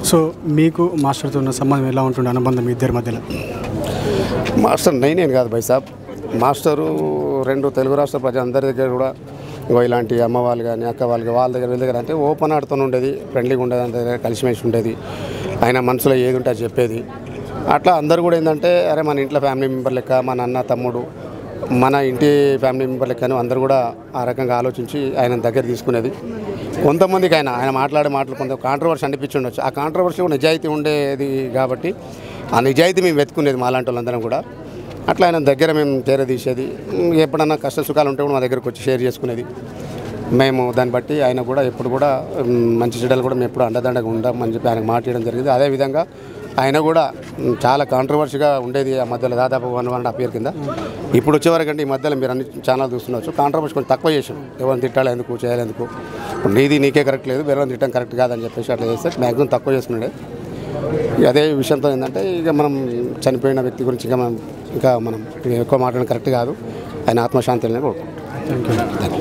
so మీకు మాస్టర్తో ఉన్న సంబంధం ఎలా ఉంటుండే అనుబంధం మీ ఇద్దరి మధ్యలో మాస్టర్ నైనేం కాదు బై సాబ్ మాస్టరు రెండు తెలుగు రాష్ట్ర ప్రజలందరి దగ్గర కూడా ఇగో ఇలాంటి అమ్మ వాళ్ళు కానీ అక్క వాళ్ళు కానీ వాళ్ళ దగ్గర వీళ్ళ దగ్గర అంటే ఓపెన్ ఆడుతూ ఉండేది ఫ్రెండ్లీగా ఉండేది అందరి దగ్గర కలిసిమెలిసి ఉండేది ఆయన మనసులో ఏది ఉంటే అది చెప్పేది అట్లా అందరూ కూడా ఏంటంటే అరే మన ఇంట్లో ఫ్యామిలీ మెంబర్ లెక్క మన అన్న తమ్ముడు మన ఇంటి ఫ్యామిలీ మెంబర్ లెక్కను అందరూ కూడా ఆ రకంగా ఆలోచించి ఆయన దగ్గర తీసుకునేది కొంతమందికి ఆయన ఆయన మాట్లాడే మాటలు కొంత కాంట్రవర్సీ అనిపించి ఉండొచ్చు ఆ కాంట్రవర్సీ కూడా నిజాయితీ ఉండేది కాబట్టి ఆ నిజాయితీ మేము వెతుకునేది మాలాంటి వాళ్ళందరం కూడా అట్లా ఆయన దగ్గర మేము తీసేది ఎప్పుడన్నా కష్ట సుఖాలు ఉంటే కూడా మా దగ్గరకు వచ్చి షేర్ చేసుకునేది మేము దాన్ని బట్టి ఆయన కూడా ఎప్పుడు కూడా మ్, మంచి చెడ్డలు కూడా మేము ఎప్పుడు అండదండగా ఉండామని చెప్పి ఆయనకు మాట్లాడడం జరిగింది అదేవిధంగా ఆయన కూడా మ్, చాలా కాంట్రవర్సీగా ఉండేది ఆ మధ్యలో దాదాపు one one and half year కింద ఇప్పుడు వచ్చేవరకంటే ఈ మధ్యలో మీరు అన్ని ఛానల్ చూస్తున్నారు కాంట్రవర్సీ కొంచెం తక్కువ చేసాం ఎవరిని తిట్టాలి ఎందుకు చేయాలి ఎందుకు ఇప్పుడు నీది నీకే కరెక్ట్ లేదు వేరే తిట్టడం కరెక్ట్ కాదని చెప్పేసి అట్లా చేస్తే మ్యాక్సిమం తక్కువ చేసుకున్నాడే ఇక అదే విషయంతో ఏంటంటే ఇక మనం చనిపోయిన వ్యక్తి గురించి ఇంకా మనం ఇంకా మనం ఎక్కువ మాట్లాడడం కరెక్ట్ కాదు ఆయన ఆత్మశాంతి కోరుకుంటాం థ్యాంక్ యూ